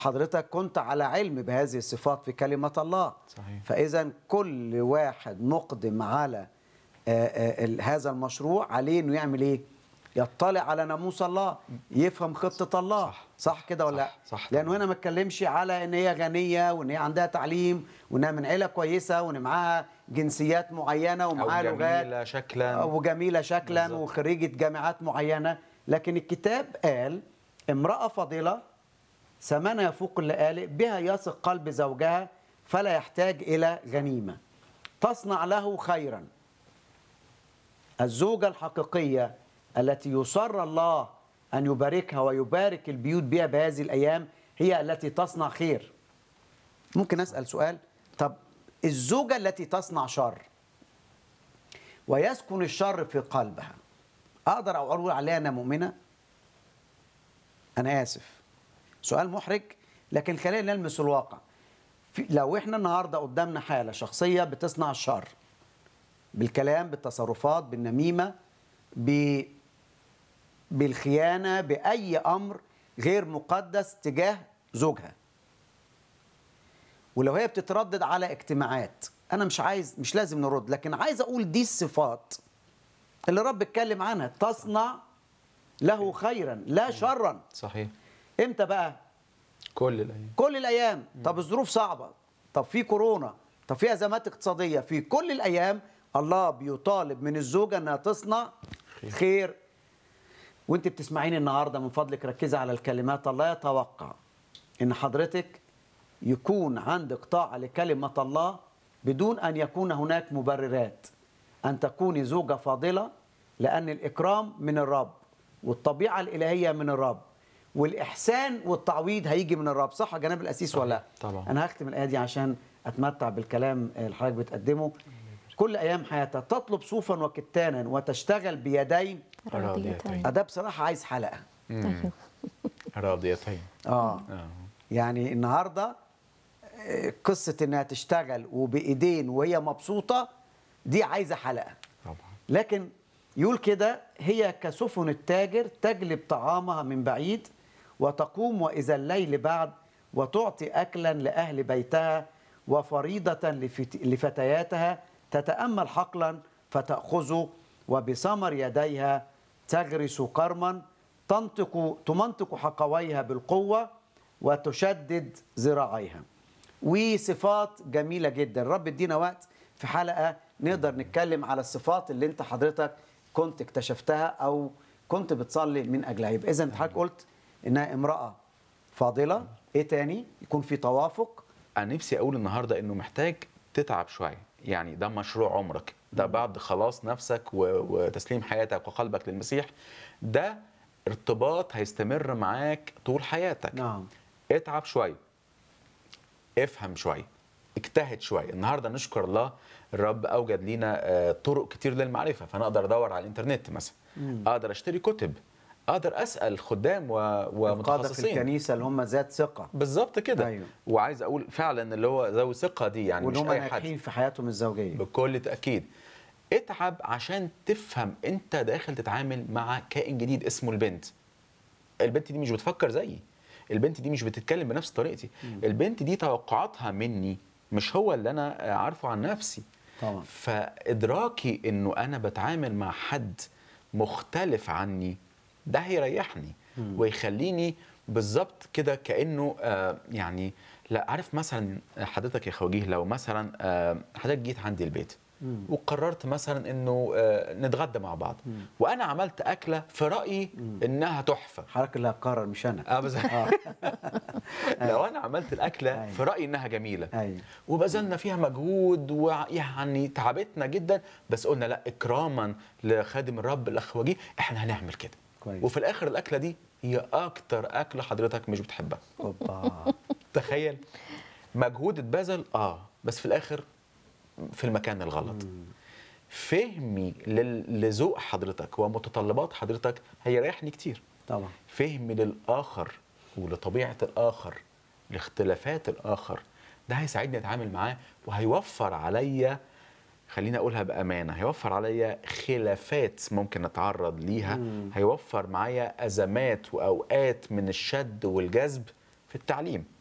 حضرتك كنت على علم بهذه الصفات في كلمة الله صحيح. فإذا كل واحد مقدم على آه، آه، ال- هذا المشروع عليه إنه يعمل إيه؟ يطلع على ناموس الله يفهم خطة الله صح. صح كده ولا صح. لا؟ صح لأنه طبعاً. هنا ما اتكلمش على إن هي غنية وإن هي عندها تعليم وإنها من عيلة كويسة وإن معاها جنسيات معينة او ومعاها لغات جميله شكلا وجميلة شكلا بالظبط. وخريجة جامعات معينة لكن الكتاب قال امرأة فاضلة ثمنها يفوق اللآلئ بها يثق قلب زوجها فلا يحتاج إلى غنيمة تصنع له خيرا الزوجة الحقيقية التي يصر الله أن يباركها ويبارك البيوت بها بهذه الأيام هي التي تصنع خير ممكن أسأل سؤال طب الزوجة التي تصنع شر ويسكن الشر في قلبها أقدر أقول عليها أنا مؤمنة أنا آسف سؤال محرج لكن خلينا نلمس الواقع في لو احنا النهارده قدامنا حاله شخصيه بتصنع الشر بالكلام بالتصرفات بالنميمه ب... بالخيانه باي امر غير مقدس تجاه زوجها ولو هي بتتردد على اجتماعات انا مش عايز مش لازم نرد لكن عايز اقول دي الصفات اللي رب اتكلم عنها تصنع له خيرا لا شرا صحيح امتى بقى كل الايام كل الايام طب الظروف صعبه طب في كورونا طب في ازمات اقتصاديه في كل الايام الله بيطالب من الزوجه انها تصنع خير وانت بتسمعيني النهارده من فضلك ركزي على الكلمات الله يتوقع ان حضرتك يكون عندك طاعه لكلمه الله بدون ان يكون هناك مبررات ان تكوني زوجه فاضله لان الاكرام من الرب والطبيعه الالهيه من الرب والاحسان والتعويض هيجي من الرب صح يا جناب الاسيس ولا لا طبعا. انا هختم الايه دي عشان اتمتع بالكلام اللي حضرتك بتقدمه كل ايام حياتها تطلب صوفا وكتانا وتشتغل بيدين راضيتين. ده بصراحه عايز حلقه مم. راضيتين اه آه. يعني النهارده آه، قصه انها تشتغل وبايدين وهي مبسوطه دي عايزه حلقه طبعا لكن يقول كده هي كسفن التاجر تجلب طعامها من بعيد وتقوم وإذا الليل بعد وتعطي أكلا لأهل بيتها وفريضة لفت- لفتياتها تتأمل حقلا فتأخذه وبثمر يديها تغرس كرما تنطق تمنطق حقويها بالقوة وتشدد ذراعيها وصفات جميلة جدا رب ادينا وقت في حلقة نقدر نتكلم على الصفات اللي انت حضرتك كنت اكتشفتها او كنت بتصلي من اجلها يبقى اذا انت حضرتك قلت انها امرأة فاضلة ايه تاني يكون في توافق انا نفسي اقول النهارده انه محتاج تتعب شويه يعني ده مشروع عمرك ده بعد خلاص نفسك و... وتسليم حياتك وقلبك للمسيح ده ارتباط هيستمر معاك طول حياتك نعم اتعب شويه افهم شويه اجتهد شويه النهارده نشكر الله الرب اوجد لينا آه، طرق كتير للمعرفه فانا اقدر ادور على الانترنت مثلا اقدر اشتري كتب اقدر اسال خدام و... القادة في ومتخصصين الكنيسة اللي هم ذات ثقة بالظبط كده أيوه. وعايز اقول فعلا اللي هو ذوي ثقه دي يعني وان مش هم اي حد ناجحين في حياتهم الزوجية بكل تاكيد اتعب عشان تفهم انت داخل تتعامل مع كائن جديد اسمه البنت البنت دي مش بتفكر زيي البنت دي مش بتتكلم بنفس طريقتي البنت دي توقعاتها مني مش هو اللي انا عارفه عن نفسي طبعا. فادراكي انه انا بتعامل مع حد مختلف عني ده هيريحني ويخليني بالظبط كده كانه آه يعني لا عارف مثلا حضرتك يا خوجيه لو مثلا آه حضرتك جيت عندي البيت وقررت مثلا انه آه نتغدى مع بعض وانا عملت اكله في رايي انها تحفه حضرتك اللي هتقرر مش انا اه بس لو انا عملت الاكله أيوة. في رايي انها جميله ايوه وبذلنا فيها مجهود ويعني تعبتنا جدا بس قلنا لا اكراما لخادم الرب الاخ وجيه احنا هنعمل كده كويس. وفي الاخر الاكله دي هي اكتر اكله حضرتك مش بتحبها اوبا تخيل مجهود اتبذل اه بس في الاخر في المكان الغلط فهمي لل- لذوق حضرتك ومتطلبات حضرتك هيريحني كتير طبعا فهمي للآخر ولطبيعة الآخر لاختلافات الآخر ده هيساعدني أتعامل معاه وهيوفر عليا خليني أقولها بأمانة هيوفر عليا خلافات ممكن أتعرض ليها هيوفر معايا أزمات وأوقات من الشد والجذب في التعليم